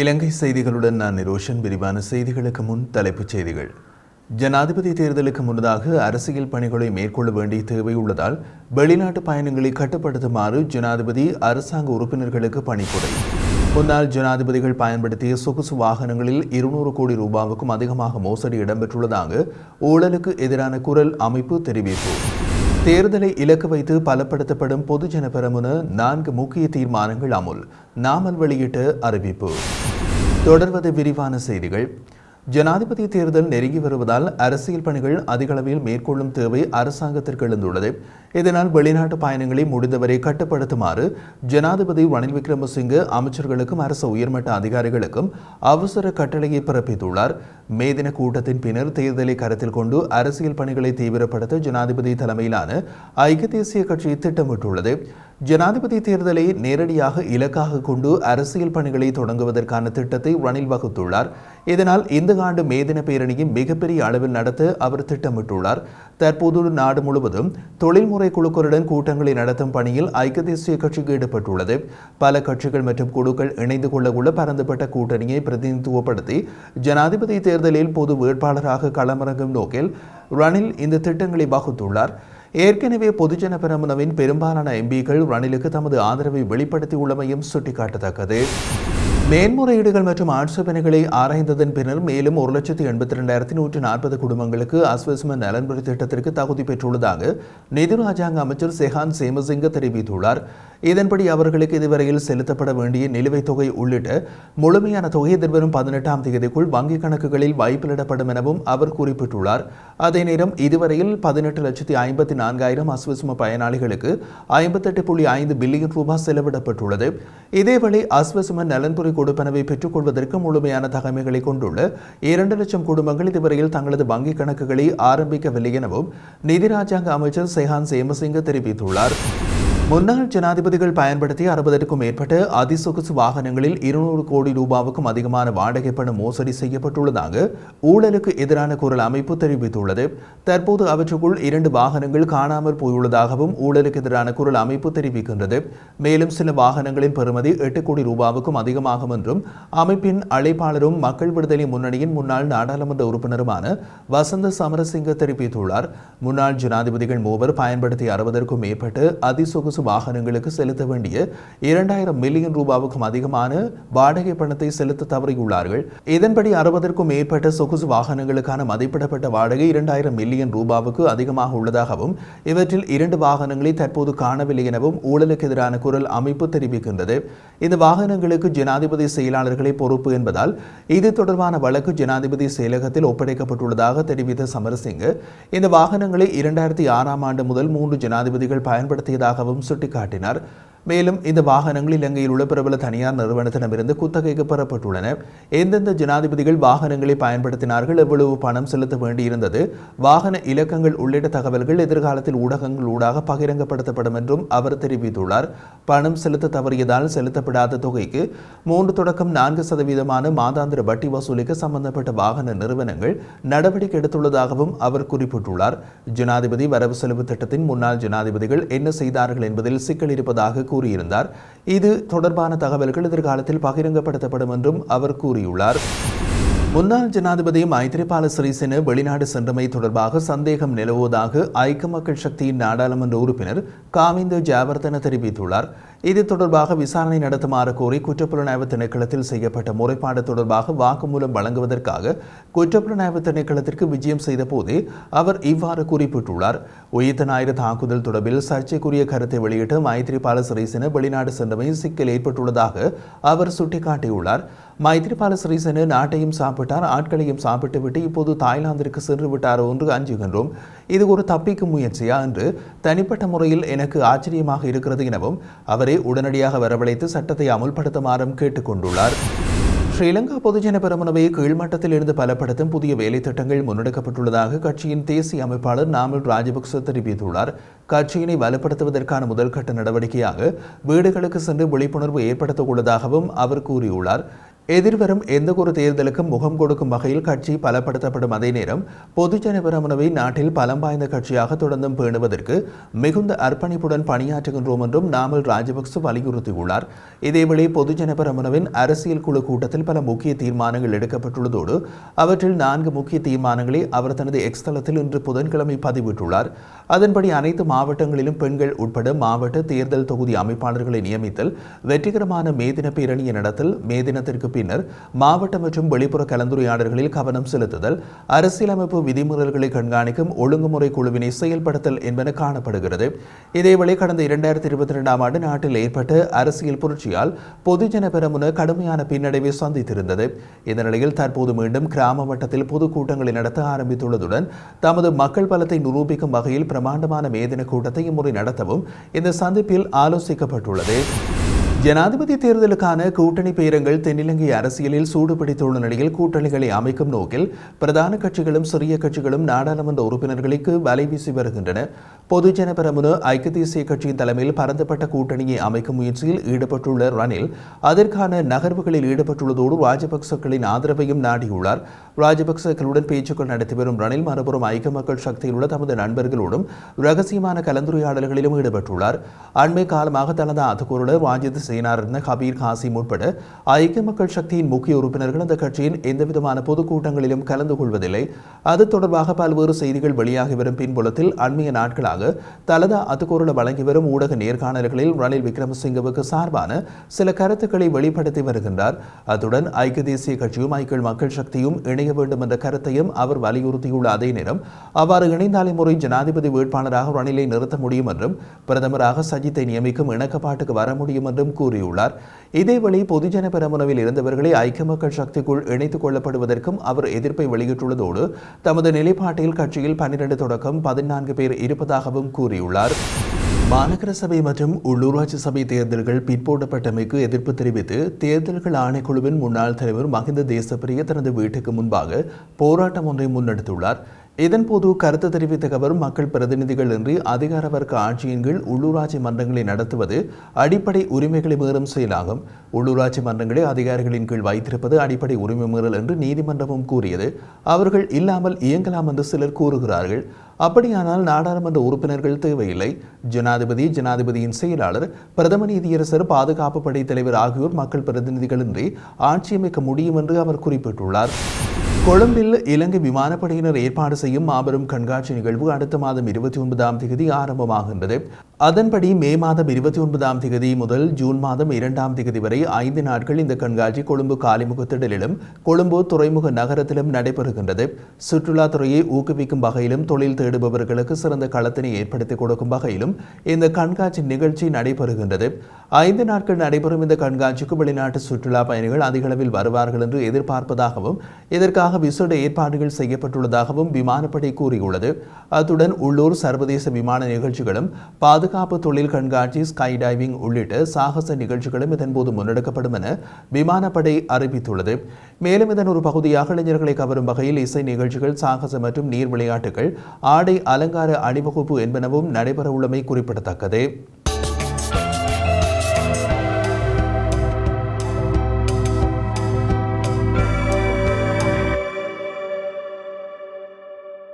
இலங்கை செய்திகளுடன் நான் நிரோஷன் விரிவான செய்திகளுக்கு முன் தலைப்புச் செய்திகள் ஜனாதிபதி தேர்தலுக்கு முன்னதாக அரசியல் பணிகளை மேற்கொள்ள வேண்டிய தேவை உள்ளதால் வெளிநாட்டு பயணங்களை கட்டுப்படுத்துமாறு ஜனாதிபதி அரசாங்க உறுப்பினர்களுக்கு பணிப்புரை முன்னாள் ஜனாதிபதிகள் பயன்படுத்திய சொகுசு வாகனங்களில் இருநூறு கோடி ரூபாவுக்கும் அதிகமாக மோசடி இடம்பெற்றுள்ளதாக ஊழலுக்கு எதிரான குரல் அமைப்பு தெரிவிப்பு தேர்தலை இலக்கு வைத்து பலப்படுத்தப்படும் பொதுஜன பெரமுன நான்கு முக்கிய தீர்மானங்கள் அமுல் நாமல் வெளியிட்ட அறிவிப்பு தொடர்வது விரிவான செய்திகள் ஜனாதிபதி தேர்தல் நெருங்கி வருவதால் அரசியல் பணிகள் அதிகளவில் மேற்கொள்ளும் தேவை அரசாங்கத்திற்கு எழுந்துள்ளது இதனால் வெளிநாட்டு பயணங்களை முடிந்தவரை கட்டுப்படுத்துமாறு ஜனாதிபதி ரணில் விக்ரமசிங்கே அமைச்சர்களுக்கும் அரசு உயர்மட்ட அதிகாரிகளுக்கும் அவசர கட்டளையை பிறப்பித்துள்ளார் மே தின கூட்டத்தின் பின்னர் தேர்தலை கருத்தில் கொண்டு அரசியல் பணிகளை தீவிரப்படுத்த ஜனாதிபதி தலைமையிலான ஐக்கிய தேசிய கட்சி திட்டமிட்டுள்ளது ஜனாதிபதி தேர்தலை நேரடியாக இலக்காக கொண்டு அரசியல் பணிகளை தொடங்குவதற்கான திட்டத்தை ரணில் வகுத்துள்ளார் இதனால் இந்த ஆண்டு மே தின பேரணியை மிகப்பெரிய அளவில் நடத்த அவர் திட்டமிட்டுள்ளார் தற்போது நாடு முழுவதும் தொழில்முறை குழுக்களுடன் கூட்டங்களை நடத்தும் பணியில் ஐக்கிய தேசிய கட்சிக்கு ஈடுபட்டுள்ளது பல கட்சிகள் மற்றும் குழுக்கள் இணைந்து கொள்ள உள்ள பரந்துபட்ட கூட்டணியை பிரதிநிதித்துவப்படுத்தி ஜனாதிபதி தேர்தலில் பொது வேட்பாளராக களமிறங்கும் நோக்கில் ரணில் இந்த திட்டங்களை வகுத்துள்ளார் ஏற்கனவே பொதுஜன பெரமுனவின் பெரும்பாலான எம்பிக்கள் ரணிலுக்கு தமது ஆதரவை வெளிப்படுத்தியுள்ளமையும் சுட்டிக்காட்டத்தக்கது மேன்முறையீடுகள் மற்றும் ஆட்சேபனைகளை ஆராய்ந்ததன் பின்னர் மேலும் ஒரு லட்சத்தி எண்பத்தி ரெண்டாயிரத்தி நூற்றி நாற்பது குடும்பங்களுக்கு அஸ்வஸ்ம நலன்புரி திட்டத்திற்கு தகுதி பெற்றுள்ளதாக நிதி ராஜாங்க அமைச்சர் செஹான் சேமசிங்க தெரிவித்துள்ளார் இதன்படி அவர்களுக்கு இதுவரையில் செலுத்தப்பட வேண்டிய நிலுவைத் தொகை உள்ளிட்ட முழுமையான தொகை எதிர்வரும் பதினெட்டாம் தேதிக்குள் வங்கிக் கணக்குகளில் வைப்பிலிடப்படும் எனவும் அவர் குறிப்பிட்டுள்ளார் அதே நேரம் இதுவரையில் பதினெட்டு லட்சத்தி ஐம்பத்தி நான்காயிரம் அஸ்வஸ்ம பயனாளிகளுக்கு ஐம்பத்தெட்டு புள்ளி ஐந்து பில்லியன் ரூபாய் செலவிடப்பட்டுள்ளது இதேவேளை அஸ்வஸ்ம நலன்புரி கொடுப்பனவை பெற்றுக்கொள்வதற்கு முழுமையான தகமைகளை கொண்டுள்ள இரண்டு லட்சம் குடும்பங்கள் இதுவரையில் தங்களது வங்கிக் கணக்குகளை ஆரம்பிக்கவில்லை எனவும் நிதி ராஜாங்க அமைச்சர் செஹான் சேமசிங்க தெரிவித்துள்ளார் முன்னாள் ஜனாதிபதிகள் பயன்படுத்திய அறுபதற்கும் மேற்பட்ட அதிசொகுசு வாகனங்களில் இருநூறு கோடி ரூபாவுக்கும் அதிகமான வாடகை பணம் மோசடி செய்யப்பட்டுள்ளதாக ஊழலுக்கு எதிரான குரல் அமைப்பு தெரிவித்துள்ளது தற்போது அவற்றுக்குள் இரண்டு வாகனங்கள் காணாமல் போயுள்ளதாகவும் ஊழலுக்கு எதிரான குரல் அமைப்பு தெரிவிக்கின்றது மேலும் சில வாகனங்களின் பெறுமதி எட்டு கோடி ரூபாவுக்கும் அதிகமாகும் என்றும் அமைப்பின் அழைப்பாளரும் மக்கள் விடுதலை முன்னணியின் முன்னாள் நாடாளுமன்ற உறுப்பினருமான வசந்த சமரசிங்க தெரிவித்துள்ளார் முன்னாள் ஜனாதிபதிகள் மூவர் பயன்படுத்திய அறுபதற்கும் மேற்பட்ட அதிசொகுசு வாகனங்களுக்கு செலுத்த வேண்டிய இரண்டாயிரம் மில்லியன் ரூபாவுக்கும் அதிகமான வாடகை பணத்தை செலுத்த தவறியுள்ளார்கள் இதன்படி அறுபதற்கும் மேற்பட்ட சொகுசு வாகனங்களுக்கான மதிப்பிடப்பட்ட வாடகை இரண்டாயிரம் மில்லியன் ரூபாவுக்கு அதிகமாக உள்ளதாகவும் இவற்றில் இரண்டு வாகனங்களை தற்போது காணவில்லை எனவும் ஊழலுக்கு எதிரான குரல் அமைப்பு தெரிவிக்கின்றது இந்த வாகனங்களுக்கு ஜனாதிபதி செயலாளர்களே பொறுப்பு என்பதால் இது தொடர்பான வழக்கு ஜனாதிபதி செயலகத்தில் ஒப்படைக்கப்பட்டுள்ளதாக தெரிவித்த சமரசிங்க இந்த வாகனங்களை இரண்டாயிரத்தி ஆறாம் ஆண்டு முதல் மூன்று ஜனாதிபதிகள் பயன்படுத்தியதாகவும் சுட்டிக்காட்டினார் மேலும் இந்த வாகனங்கள் இலங்கையில் உள்ள பிரபல தனியார் நிறுவனத்திடமிருந்து குத்தகைக்கு பெறப்பட்டுள்ளன எந்தெந்த ஜனாதிபதிகள் வாகனங்களை பயன்படுத்தினார்கள் எவ்வளவு பணம் செலுத்த வேண்டியிருந்தது வாகன இலக்கங்கள் உள்ளிட்ட தகவல்கள் எதிர்காலத்தில் ஊடகங்கள் ஊடாக பகிரங்கப்படுத்தப்படும் என்றும் அவர் தெரிவித்துள்ளார் பணம் செலுத்த தவறியதால் செலுத்தப்படாத தொகைக்கு மூன்று தொடக்கம் நான்கு சதவீதமான மாதாந்திர வட்டி வசூலிக்க சம்பந்தப்பட்ட வாகன நிறுவனங்கள் நடவடிக்கை எடுத்துள்ளதாகவும் அவர் குறிப்பிட்டுள்ளார் ஜனாதிபதி வரவு செலவு திட்டத்தின் முன்னாள் ஜனாதிபதிகள் என்ன செய்தார்கள் என்பதில் சிக்கல் இருப்பதாக கூறியிருந்தார் இது தொடர்பான தகவல்கள் எதிர்காலத்தில் பகிரங்கப்படுத்தப்படும் என்றும் அவர் கூறியுள்ளார் முன்னாள் ஜனாதிபதி மைத்ரிபால சிறிசேன வெளிநாடு சென்றமை தொடர்பாக சந்தேகம் நிலவுவதாக ஐக்கிய மக்கள் சக்தியின் நாடாளுமன்ற உறுப்பினர் காவிந்த ஜாவர்தன தெரிவித்துள்ளார் இது தொடர்பாக விசாரணை நடத்துமாறு கோரி குற்றப்புலனாய்வு திணைக்களத்தில் செய்யப்பட்ட முறைப்பாடு தொடர்பாக வாக்குமூலம் வழங்குவதற்காக குற்றப்புலனாய்வு திணைக்களத்திற்கு விஜயம் செய்த போதே அவர் இவ்வாறு குறிப்பிட்டுள்ளார் உயிர்த்த ஞாயிறு தாக்குதல் தொடர்பில் சர்ச்சைக்குரிய கருத்தை வெளியிட்ட மைத்ரிபால சிறிசேன வெளிநாடு சென்றமை சிக்கல் ஏற்பட்டுள்ளதாக அவர் சுட்டிக்காட்டியுள்ளார் மைத்ரிபால சிறிசேன நாட்டையும் சாப்பிட்டார் ஆட்களையும் சாப்பிட்டுவிட்டு இப்போது தாய்லாந்திற்கு சென்று விட்டாரோ என்று அஞ்சுகின்றோம் இது ஒரு தப்பிக்கும் முயற்சியா என்று தனிப்பட்ட முறையில் எனக்கு ஆச்சரியமாக இருக்கிறது எனவும் அவரை உடனடியாக வரவழைத்து சட்டத்தை அமுல்படுத்துமாறும் கேட்டுக்கொண்டுள்ளார் ஸ்ரீலங்கா பொதுஜன பெரமுனவை கீழ்மட்டத்தில் இருந்து பலப்படுத்தும் புதிய வேலை திட்டங்கள் முன்னெடுக்கப்பட்டுள்ளதாக கட்சியின் தேசிய அமைப்பாளர் நாமல் ராஜபக்ச தெரிவித்துள்ளார் கட்சியினை வலுப்படுத்துவதற்கான முதல் கட்ட நடவடிக்கையாக வீடுகளுக்கு சென்று விழிப்புணர்வு ஏற்படுத்த உள்ளதாகவும் அவர் கூறியுள்ளார் எதிர்வரும் எந்தவொரு தேர்தலுக்கும் முகம் கொடுக்கும் வகையில் கட்சி பலப்படுத்தப்படும் அதே நேரம் பொதுஜன பெரமுனவை நாட்டில் பலம் வாய்ந்த கட்சியாக தொடர்ந்தும் பேணுவதற்கு மிகுந்த அர்ப்பணிப்புடன் பணியாற்றுகின்றோம் என்றும் நாமல் ராஜபக்ச வலியுறுத்தியுள்ளார் இதேவேளை பொதுஜன பெரமுனவின் அரசியல் குழு கூட்டத்தில் பல முக்கிய தீர்மானங்கள் எடுக்கப்பட்டுள்ளதோடு அவற்றில் நான்கு முக்கிய தீர்மானங்களை அவர் தனது எக்ஸ் தளத்தில் இன்று புதன்கிழமை பதிவிட்டுள்ளார் அதன்படி அனைத்து மாவட்டங்களிலும் பெண்கள் உட்பட மாவட்ட தேர்தல் தொகுதி அமைப்பாளர்களை நியமித்தல் வெற்றிகரமான மேதின பேரணியை நடத்தல் மேதினத்திற்கு பின்னர் மாவட்ட மற்றும் வெளிப்புற கலந்துரையாடல்களில் கவனம் செலுத்துதல் அரசியலமைப்பு விதிமுறைகளை கண்காணிக்கும் ஒழுங்குமுறை குழுவினை செயல்படுத்தல் என்பன காணப்படுகிறது இதேவேளை கடந்த இரண்டாயிரத்தி இருபத்தி இரண்டாம் ஆண்டு நாட்டில் ஏற்பட்ட அரசியல் புரட்சியால் பொதுஜன பெரமுன கடுமையான பின்னடைவை சந்தித்திருந்தது இந்த நிலையில் தற்போது மீண்டும் கிராம மட்டத்தில் பொதுக்கூட்டங்களை நடத்த ஆரம்பித்துள்ளதுடன் தமது மக்கள் பலத்தை நிரூபிக்கும் வகையில் பிரமாண்டமான மேதின கூட்டத்தை இம்முறை நடத்தவும் இந்த சந்திப்பில் ஆலோசிக்கப்பட்டுள்ளது ஜனாதிபதி தேர்தலுக்கான கூட்டணி பேரங்கள் தென்னிலங்கை அரசியலில் சூடுபிடித்துள்ள நிலையில் கூட்டணிகளை அமைக்கும் நோக்கில் பிரதான கட்சிகளும் சிறிய கட்சிகளும் நாடாளுமன்ற உறுப்பினர்களுக்கு வலை வீசி வருகின்றன பொதுஜன பெரமுன ஐக்கிய தேசிய கட்சியின் தலைமையில் பரந்தப்பட்ட கூட்டணியை அமைக்கும் முயற்சியில் ஈடுபட்டுள்ள ரணில் அதற்கான நகர்வுகளில் ஈடுபட்டுள்ளதோடு ராஜபக்சக்களின் ஆதரவையும் நாடியுள்ளார் ராஜபக்சக்களுடன் பேச்சுக்கள் நடத்தி வரும் ரணில் மறுபுறம் ஐக்கிய மக்கள் சக்தியில் உள்ள தமது நண்பர்களோடும் ரகசியமான கலந்துரையாடல்களிலும் ஈடுபட்டுள்ளார் அண்மை காலமாக தனது அதுகுருடர் வாஜித் சேனாரத்ன கபீர் காசிம் உட்பட ஐக்கிய மக்கள் சக்தியின் முக்கிய உறுப்பினர்கள் அந்த கட்சியின் எந்தவிதமான பொதுக்கூட்டங்களிலும் கலந்து கொள்வதில்லை அது தொடர்பாக பல்வேறு செய்திகள் வெளியாகி வரும் பின்புலத்தில் அண்மைய நாட்களாக தலதா அத்துக்கூறல வழங்கி வரும் ஊடக நேர்காணல்களில் ரணில் விக்ரமசிங்கவுக்கு சார்பான சில கருத்துக்களை வெளிப்படுத்தி வருகின்றார் அத்துடன் ஐக்கிய தேசிய கட்சியும் ஐக்கிய மக்கள் சக்தியும் இணைய வேண்டும் என்ற கருத்தையும் அவர் வலியுறுத்தியுள்ள அதே நேரம் அவ்வாறு இணைந்தாலே முறை ஜனாதிபதி வேட்பாளராக ரணிலை நிறுத்த முடியும் என்றும் பிரதமராக சஜித்தை நியமிக்கும் இணக்கப்பாட்டுக்கு வர முடியும் என்றும் கூறியுள்ளார் இதேவேளை பொதுஜன பெரமுனவில் இருந்தவர்களை ஐக்கிய மக்கள் சக்திக்குள் இணைத்துக் கொள்ளப்படுவதற்கும் அவர் எதிர்ப்பை வெளியிட்டுள்ளதோடு தமது நிலைப்பாட்டில் கட்சியில் பன்னிரண்டு தொடக்கம் பதினான்கு பேர் இருப்பதாகவும் கூறியுள்ளார் மாநகர சபை மற்றும் உள்ளூராட்சி சபை தேர்தல்கள் பிற்போடப்பட்டமைக்கு எதிர்ப்பு தெரிவித்து தேர்தல்கள் ஆணைக்குழுவின் முன்னாள் தலைவர் மஹிந்த தேசப்பிரிய தனது வீட்டுக்கு முன்பாக போராட்டம் ஒன்றை முன்னெடுத்துள்ளார் இதன்போது கருத்து தெரிவித்த அவர் மக்கள் பிரதிநிதிகள் இன்றி அதிகார வர்க்க ஆட்சியின் கீழ் உள்ளூராட்சி மன்றங்களை நடத்துவது அடிப்படை உரிமைகளை மீறும் செயலாகும் உள்ளூராட்சி மன்றங்களை அதிகாரிகளின் கீழ் வைத்திருப்பது அடிப்படை உரிமை மீறல் என்று நீதிமன்றமும் கூறியது அவர்கள் இல்லாமல் இயங்கலாம் என்று சிலர் கூறுகிறார்கள் அப்படியானால் நாடாளுமன்ற உறுப்பினர்கள் தேவையில்லை ஜனாதிபதி ஜனாதிபதியின் செயலாளர் பிரதம நீதியரசர் பாதுகாப்பு படை தலைவர் ஆகியோர் மக்கள் பிரதிநிதிகளின்றி ஆட்சியமைக்க முடியும் என்று அவர் குறிப்பிட்டுள்ளார் கொழும்பில் இலங்கை விமானப்படையினர் ஏற்பாடு செய்யும் மாபெரும் கண்காட்சி நிகழ்வு அடுத்த மாதம் இருபத்தி ஒன்பதாம் தேதி ஆரம்பமாகின்றது அதன்படி மே மாதம் இருபத்தி ஒன்பதாம் தேதி முதல் ஜூன் மாதம் இரண்டாம் தேதி வரை ஐந்து நாட்கள் இந்த கண்காட்சி கொழும்பு காலிமுகத்திடலிலும் கொழும்பு துறைமுக நகரத்திலும் நடைபெறுகின்றது சுற்றுலாத்துறையை ஊக்குவிக்கும் வகையிலும் தொழில் தேடுபவர்களுக்கு சிறந்த களத்தினை ஏற்படுத்தி கொடுக்கும் வகையிலும் இந்த கண்காட்சி நிகழ்ச்சி நடைபெறுகின்றது ஐந்து நாட்கள் நடைபெறும் இந்த கண்காட்சிக்கு வெளிநாட்டு சுற்றுலா பயணிகள் அதிக அளவில் வருவார்கள் என்று எதிர்பார்ப்பதாகவும் இதற்காக விசேட ஏற்பாடுகள் செய்யப்பட்டுள்ளதாகவும் விமானப்படை கூறியுள்ளது அத்துடன் உள்ளூர் சர்வதேச விமான நிகழ்ச்சிகளும் பாதுகாப்பு தொழில் கண்காட்சி ஸ்கை டைவிங் உள்ளிட்ட சாகச நிகழ்ச்சிகளும் இதன்போது முன்னெடுக்கப்படும் என விமானப்படை அறிவித்துள்ளது மேலும் இதன் ஒரு பகுதியாக இளைஞர்களை கவரும் வகையில் இசை நிகழ்ச்சிகள் சாகச மற்றும் நீர் விளையாட்டுகள் ஆடை அலங்கார அணிவகுப்பு என்பனவும் நடைபெறவுள்ளமை குறிப்பிடத்தக்கது